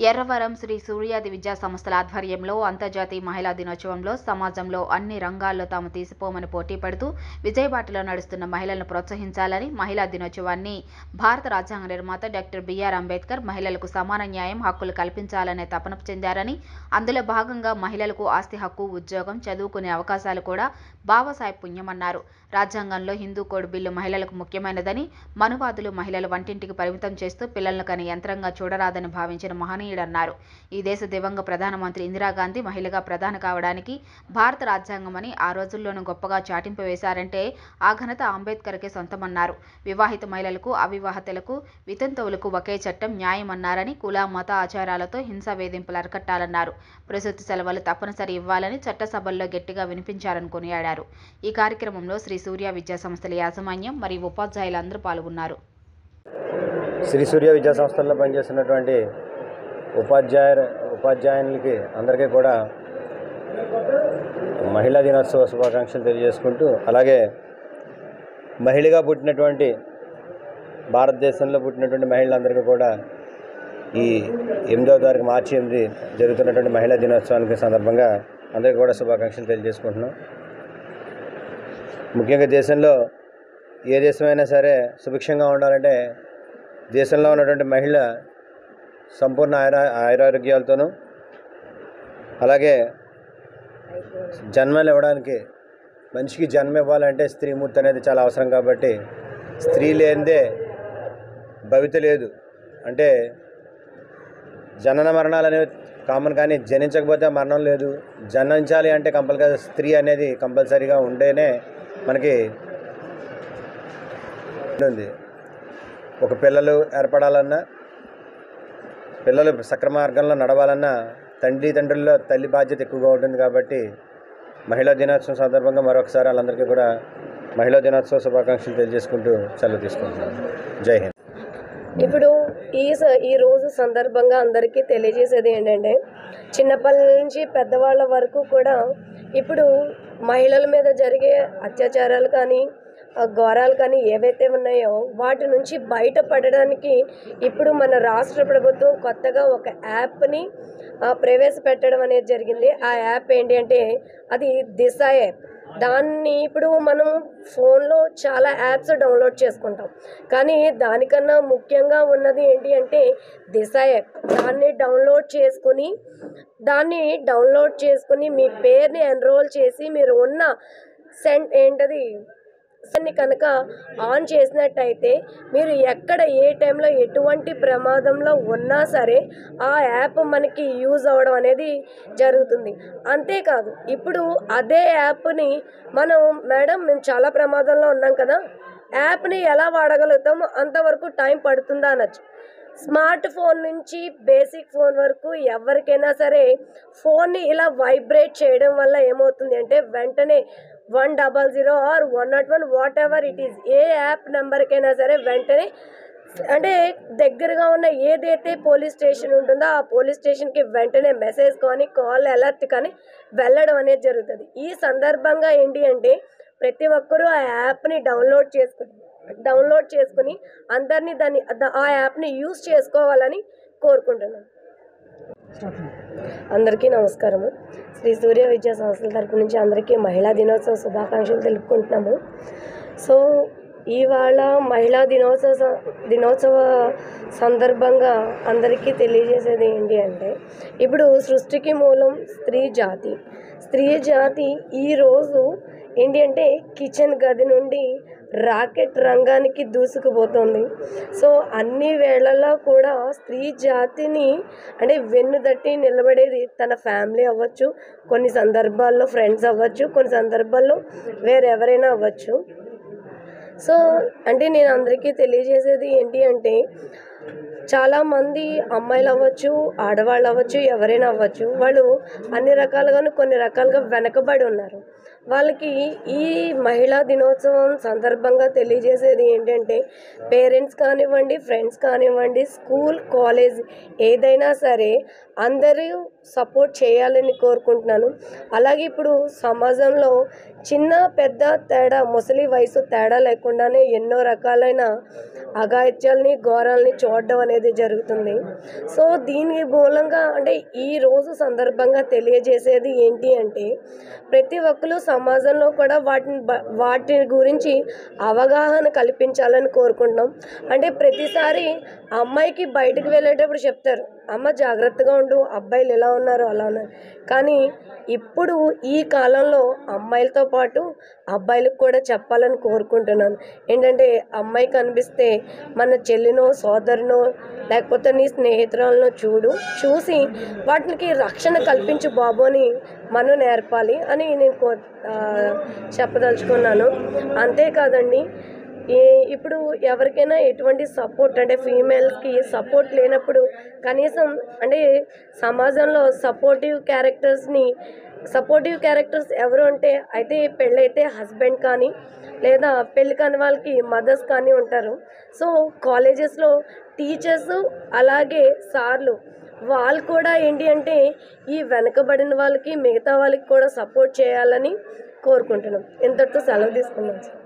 ఎర్రవరం శ్రీ సూర్యాది విద్యా సంస్థల ఆధ్వర్యంలో అంతర్జాతీయ మహిళా దినోత్సవంలో సమాజంలో అన్ని రంగాల్లో తాము తీసిపోమని పోటీ పడుతూ విజయబాటలో నడుస్తున్న మహిళలను ప్రోత్సహించాలని మహిళా దినోత్సవాన్ని భారత రాజ్యాంగ నిర్మాత డాక్టర్ బిఆర్ అంబేద్కర్ మహిళలకు సమాన న్యాయం హక్కులు కల్పించాలనే తపన చెందారని అందులో భాగంగా మహిళలకు ఆస్తి హక్కు ఉద్యోగం చదువుకునే అవకాశాలు కూడా బాబాసాహెబ్ పుణ్యమన్నారు రాజ్యాంగంలో హిందూ కోడ్ బిల్లు మహిళలకు ముఖ్యమైనదని మనువాదులు మహిళలు వంటింటికి పరిమితం చేస్తూ పిల్లలను కని యంత్రంగా చూడరాదని భావించిన మహనీయుడన్నారు ఈ దేశ దివంగ ప్రధానమంత్రి ఇందిరాగాంధీ మహిళగా ప్రధాని కావడానికి భారత రాజ్యాంగమని ఆ రోజుల్లోనూ గొప్పగా చాటింపు వేశారంటే ఆ ఘనత అంబేద్కర్కే సొంతమన్నారు వివాహిత మహిళలకు అవివాహితలకు వితంతువులకు ఒకే చట్టం న్యాయమన్నారని కుల మత ఆచారాలతో హింసా వేధింపులు అరికట్టాలన్నారు ప్రసూతి సెలవులు తప్పనిసరి ఇవ్వాలని చట్టసభల్లో గట్టిగా వినిపించారని కొనియాడారు ఈ కార్యక్రమంలో శ్రీ సూర్య విద్యా సంస్థల యాజమాన్యం మరియు ఉపాధ్యాయులందరూ పాల్గొన్నారు శ్రీ సూర్య విద్యా సంస్థల్లో పనిచేస్తున్నటువంటి ఉపాధ్యాయ ఉపాధ్యాయులకి అందరికీ కూడా మహిళా దినోత్సవ శుభాకాంక్షలు తెలియజేసుకుంటూ అలాగే మహిళగా పుట్టినటువంటి భారతదేశంలో పుట్టినటువంటి మహిళలందరికీ కూడా ఈ ఎనిమిదవ తారీఖు మార్చి ఎనిమిది జరుగుతున్నటువంటి మహిళా దినోత్సవానికి సందర్భంగా అందరికీ కూడా శుభాకాంక్షలు తెలియజేసుకుంటున్నాం ముఖ్యంగా దేశంలో ఏ దేశమైనా సరే సుభిక్షంగా ఉండాలంటే దేశంలో ఉన్నటువంటి మహిళ సంపూర్ణ ఆయుర ఆయురారోగ్యాలతోనూ అలాగే జన్మలు ఇవ్వడానికి మనిషికి జన్మ ఇవ్వాలంటే స్త్రీమూర్తి అనేది చాలా అవసరం కాబట్టి స్త్రీ లేనిదే భవిత లేదు అంటే జనన మరణాలు అనేవి కామన్ కానీ జనించకపోతే మరణం లేదు జనించాలి అంటే కంపల్సరీ స్త్రీ అనేది కంపల్సరీగా ఉంటేనే మనకి ఉంది ఒక పిల్లలు ఏర్పడాలన్నా పిల్లలు సక్రమ మార్గంలో నడవాలన్నా తండ్రి తండ్రుల్లో తల్లి బాధ్యత ఎక్కువగా ఉంటుంది కాబట్టి మహిళా దినోత్సవం సందర్భంగా మరొకసారి వాళ్ళందరికీ కూడా మహిళా దినోత్సవ శుభాకాంక్షలు తెలియజేసుకుంటూ సెలవు తీసుకుంటున్నాను జై హింద్ ఇప్పుడు ఈ స- ఈ రోజు సందర్భంగా అందరికీ తెలియజేసేది ఏంటంటే చిన్నపిల్లల నుంచి పెద్దవాళ్ళ వరకు కూడా ఇప్పుడు మహిళల మీద జరిగే అత్యాచారాలు కానీ ఆ, ఘోరాలు కానీ ఏవైతే ఉన్నాయో వాటి నుంచి బయటపడడానికి ఇప్పుడు మన రాష్ట్ర ప్రభుత్వం కొత్తగా ఒక యాప్ని ఆ, ప్రవేశపెట్టడం అనేది జరిగింది ఆ యాప్ ఏంటి అంటే అది దిశ యాప్ దాన్ని ఇప్పుడు మనం ఫోన్లో చాలా యాప్స్ డౌన్లోడ్ చేసుకుంటాం కానీ దానికన్నా ముఖ్యంగా ఉన్నది ఏంటి అంటే దిశ యాప్ దాన్ని డౌన్లోడ్ చేసుకుని దాన్ని డౌన్లోడ్ చేసుకుని మీ పేరుని ఎన్రోల్ చేసి మీరు ఉన్న సెంట్ ఏంటది ని కనుక ఆన్ చేసినట్టయితే మీరు ఎక్కడ ఏ టైంలో ఎటువంటి ప్రమాదంలో ఉన్నా సరే ఆ యాప్ మనకి యూజ్ అవ్వడం అనేది జరుగుతుంది అంతేకాదు ఇప్పుడు అదే యాప్ని మనం మేడం మేము చాలా ప్రమాదంలో ఉన్నాం కదా యాప్ని ఎలా వాడగలుగుతామో అంతవరకు టైం పడుతుందా అనొచ్చు స్మార్ట్ ఫోన్ నుంచి బేసిక్ ఫోన్ వరకు ఎవరికైనా సరే ఫోన్ని ఇలా వైబ్రేట్ చేయడం వల్ల ఏమవుతుంది అంటే వెంటనే one double zero or one not one whatever it is ఏ యాప్ నెంబర్కైనా సరే వెంటనే అంటే దగ్గరగా ఉన్న ఏదైతే పోలీస్ స్టేషన్ ఉంటుందో ఆ పోలీస్ స్టేషన్కి వెంటనే మెసేజ్ కానీ కాల్ అలర్ట్ కానీ వెళ్ళడం అనేది జరుగుతుంది ఈ సందర్భంగా ఏంటి అంటే ప్రతి ఒక్కరూ ఆ యాప్ని డౌన్లోడ్ చేసుకుని డౌన్లోడ్ చేసుకుని అందరినీ దాన్ని ద- ఆ యాప్ని యూజ్ చేసుకోవాలని కోరుకుంటున్నాను అందరికీ నమస్కారము శ్రీ సూర్య విద్యా సంస్థల తరపు నుంచి అందరికీ మహిళా దినోత్సవ శుభాకాంక్షలు తెలుపుకుంటున్నాము సో ఇవాళ మహిళా దినోత్సవ స- దినోత్సవ సందర్భంగా అందరికీ తెలియజేసేది ఏంటి అంటే ఇప్పుడు సృష్టికి మూలం స్త్రీ జాతి స్త్రీ జాతి ఈరోజు ఏంటి అంటే కిచెన్ గది నుండి రాకెట్ రంగానికి దూసుకుపోతుంది సో అన్ని వేళల్లో కూడా స్త్రీ జాతిని అంటే వెన్నుదట్టి నిలబడేది తన ఫ్యామిలీ అవ్వచ్చు కొన్ని సందర్భాల్లో ఫ్రెండ్స్ అవ్వచ్చు కొన్ని సందర్భాల్లో వేరెవరైనా అవ్వచ్చు సో అంటే నేను అందరికీ తెలియజేసేది ఏంటి అంటే చాలామంది అమ్మాయిలు అవ్వచ్చు ఆడవాళ్ళు అవ్వచ్చు ఎవరైనా అవ్వచ్చు వాళ్ళు అన్ని రకాలుగాను కొన్ని రకాలుగా వెనకబడి ఉన్నారు వాళ్ళకి ఈ మహిళా దినోత్సవం సందర్భంగా తెలియజేసేది ఏంటంటే పేరెంట్స్ కానివ్వండి ఫ్రెండ్స్ కానివ్వండి స్కూల్ కాలేజ్ ఏదైనా సరే అందరూ సపోర్ట్ చేయాలని కోరుకుంటున్నాను అలాగే ఇప్పుడు సమాజంలో చిన్న పెద్ద తేడా ముసలి వయసు తేడా లేకుండానే ఎన్నో రకాలైన అఘాయిత్యాలని ఘోరాలని చూడడం అనేది జరుగుతుంది సో దీని మూలంగా అంటే ఈ రోజు సందర్భంగా తెలియజేసేది ఏంటి అంటే ప్రతి ఒక్కరు సమాజంలో కూడా వాటిని బ- వాటి గురించి అవగాహన కల్పించాలని కోరుకుంటున్నాం అంటే ప్రతిసారి అమ్మాయికి బయటకు వెళ్ళేటప్పుడు చెప్తారు అమ్మ జాగ్రత్తగా ఉండు అబ్బాయిలు ఎలా ఉన్నారు అలా ఉన్నారు కానీ ఇప్పుడు ఈ కాలంలో అమ్మాయిలతో పాటు అబ్బాయిలకు కూడా చెప్పాలని కోరుకుంటున్నాను ఏంటంటే అమ్మాయి కనిపిస్తే మన చెల్లినో సోదరునో లేకపోతే నీ స్నేహితురాలనో చూడు చూసి వాటికి రక్షణ కల్పించు బాబు అని మనం నేర్పాలి అని నేను కో ఆ, చెప్పదలుచుకున్నాను అంతేకాదండి ఈ ఇప్పుడు ఎవరికైనా ఎటువంటి సపోర్ట్ అంటే ఫీమేల్స్కి సపోర్ట్ లేనప్పుడు కనీసం అంటే సమాజంలో సపోర్టివ్ క్యారెక్టర్స్ని సపోర్టివ్ క్యారెక్టర్స్ ఎవరు అంటే అయితే పెళ్ళైతే హస్బెండ్ కానీ లేదా పెళ్ళి కాని వాళ్ళకి మదర్స్ కానీ ఉంటారు సో కాలేజెస్లో టీచర్స్ అలాగే సార్లు వాళ్ళు కూడా ఏంటి అంటే ఈ వెనకబడిన వాళ్ళకి మిగతా వాళ్ళకి కూడా సపోర్ట్ చేయాలని కోరుకుంటున్నాం ఇంతటితో సెలవు తీసుకున్నాం సార్